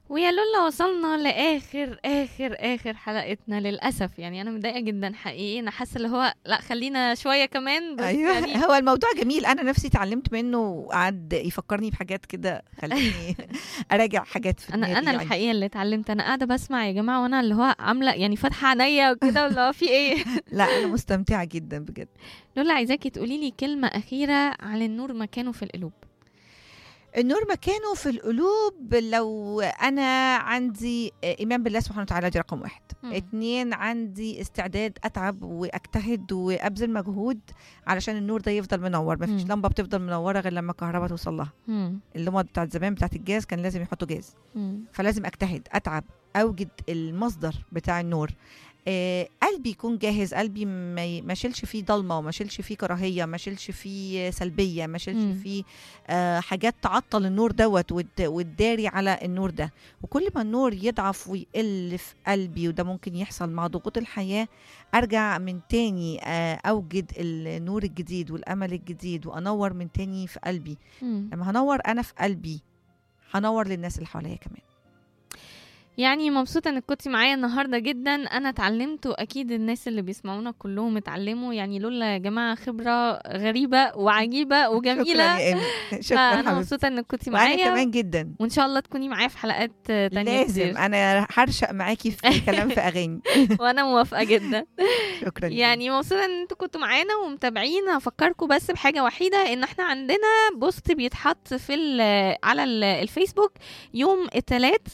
ويا لولا وصلنا لاخر اخر اخر حلقتنا للاسف يعني انا متضايقه جدا حقيقي انا حاسه اللي هو لا خلينا شويه كمان بس ايوه يعني هو الموضوع جميل انا نفسي اتعلمت منه وقعد يفكرني بحاجات كده خليني اراجع حاجات في انا دماغي انا يعني. الحقيقه اللي اتعلمت انا قاعده بسمع يا جماعه وانا اللي هو عامله يعني فاتحه عينيا وكده اللي هو في ايه لا انا مستمتعه جدا بجد لولا عايزاكي تقولي لي كلمه اخيره عن النور مكانه في القلوب النور مكانه في القلوب لو انا عندي ايمان بالله سبحانه وتعالى دي رقم واحد مم. اتنين عندي استعداد اتعب واجتهد وابذل مجهود علشان النور ده يفضل منور مفيش مم. لمبه بتفضل منوره غير لما الكهرباء توصل لها مم. اللمبه بتاعت زمان بتاعت الجاز كان لازم يحطوا جاز مم. فلازم اجتهد اتعب اوجد المصدر بتاع النور آه قلبي يكون جاهز قلبي ما ي- ما شيلش فيه ضلمه وما شيلش فيه كراهيه ما شيلش فيه سلبيه ما مم. شيلش فيه آه حاجات تعطل النور دوت وت- وتداري على النور ده وكل ما النور يضعف ويقل في قلبي وده ممكن يحصل مع ضغوط الحياه ارجع من تاني آه اوجد النور الجديد والامل الجديد وانور من تاني في قلبي مم. لما هنور انا في قلبي هنور للناس اللي حواليا كمان يعني مبسوطة انك كنتي معايا النهاردة جدا انا اتعلمت واكيد الناس اللي بيسمعونا كلهم اتعلموا يعني لولا يا جماعة خبرة غريبة وعجيبة شكرا وجميلة يا ايمي شكرا فانا حبيبتي مبسوطة انك كنتي وانا معايا كمان جدا وان شاء الله تكوني معايا في حلقات تانية لازم كتير انا هرشق معاكي في كلام في اغاني وانا موافقة جدا شكرا جداً. يعني مبسوطة ان انتوا كنتوا معانا ومتابعين هفكركم بس بحاجة وحيدة ان احنا عندنا بوست بيتحط في ال- على ال- الفيسبوك يوم الثلاث